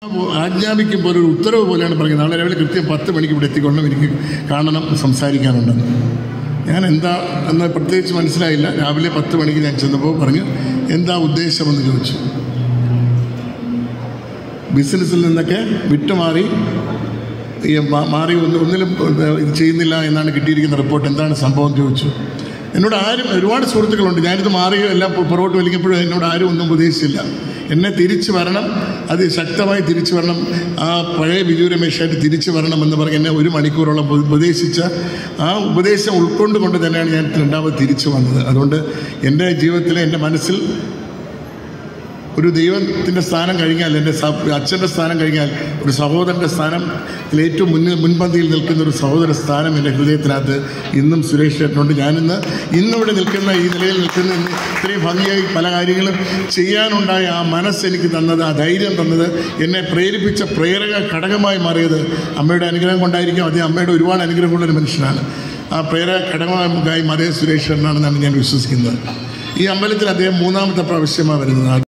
ആജ്ഞാപിക്കുമ്പോൾ ഒരു ഉത്തരവ് പോലെയാണ് പറയുന്നത് നാളെ രാവിലെ കൃത്യം പത്ത് മണിക്ക് ഇവിടെ എത്തിക്കൊണ്ടും എനിക്ക് കാണണം സംസാരിക്കാനുണ്ടെന്ന് ഞാൻ എന്താ എന്ന് പ്രത്യേകിച്ച് മനസ്സിലായില്ല രാവിലെ പത്ത് മണിക്ക് ഞാൻ ചെന്നപ്പോൾ പറഞ്ഞു എന്താ ഉദ്ദേശമെന്ന് ചോദിച്ചു ബിസിനസ്സിൽ നിന്നൊക്കെ വിട്ടുമാറി ഈ മാ- മാറി ഒന്ന് ഒന്നിലും ഇത് ചെയ്യുന്നില്ല എന്നാണ് കിട്ടിയിരിക്കുന്ന റിപ്പോർട്ട് എന്താണ് സംഭവം എന്ന് ചോദിച്ചു എന്നോട് ആരും ഒരുപാട് സുഹൃത്തുക്കളുണ്ട് ഞാനിത് മാറി എല്ലാം പു- പുറകോട്ട് വലിക്കുമ്പോഴും എന്നോട് ആരും ഒന്നും ഉപദേശിച്ചില്ല എന്നെ തിരിച്ചു വരണം അത് ശക്തമായി തിരിച്ചു വരണം ആ പഴയ ബിജു രമേശായിട്ട് തിരിച്ചു വരണം എന്ന് പറഞ്ഞ് എന്നെ ഒരു മണിക്കൂറോളം ഉപ- ഉപദേശിച്ച ആ ഉപദേശം ഉൾക്കൊണ്ടുകൊണ്ട് തന്നെയാണ് ഞാൻ രണ്ടാമത് തിരിച്ചു വന്നത് അതുകൊണ്ട് എൻ്റെ ജീവിതത്തിലെ എൻ്റെ മനസ്സിൽ ഒരു ദൈവത്തിൻ്റെ സ്ഥാനം കഴിഞ്ഞാൽ എൻ്റെ സ- അച്ഛൻ്റെ സ്ഥാനം കഴിഞ്ഞാൽ ഒരു സഹോദരൻ്റെ സ്ഥാനം ഇതിൽ ഏറ്റവും മുന്നിൽ മുൻപന്തിയിൽ നിൽക്കുന്ന ഒരു സഹോദര സ്ഥാനം എൻ്റെ ഹൃദയത്തിനകത്ത് ഇന്നും സുരേഷ് ചേട്ടനുണ്ട് ഞാനിന്ന് ഇന്നിവിടെ നിൽക്കുന്ന ഈ നിലയിൽ നിൽക്കുന്ന ഇന്ന് ഇത്രയും ഭംഗിയായി പല കാര്യങ്ങളും ചെയ്യാനുണ്ടായ ആ മനസ്സ് എനിക്ക് തന്നത് ആ ധൈര്യം തന്നത് എന്നെ പ്രേരിപ്പിച്ച പ്രേരക ഘടകമായി മാറിയത് അമ്മയുടെ അനുഗ്രഹം കൊണ്ടായിരിക്കും അത് അമ്മയുടെ ഒരുപാട് അനുഗ്രഹമുള്ള ഒരു മനുഷ്യനാണ് ആ പ്രേരക ഘടകമായി മാറിയത് സുരേഷ് ചേട്ടനാണെന്നാണ് ഞാൻ വിശ്വസിക്കുന്നത് ഈ അമ്പലത്തിൽ അദ്ദേഹം മൂന്നാമത്തെ പ്രാവശ്യമാണ് വരുന്നത്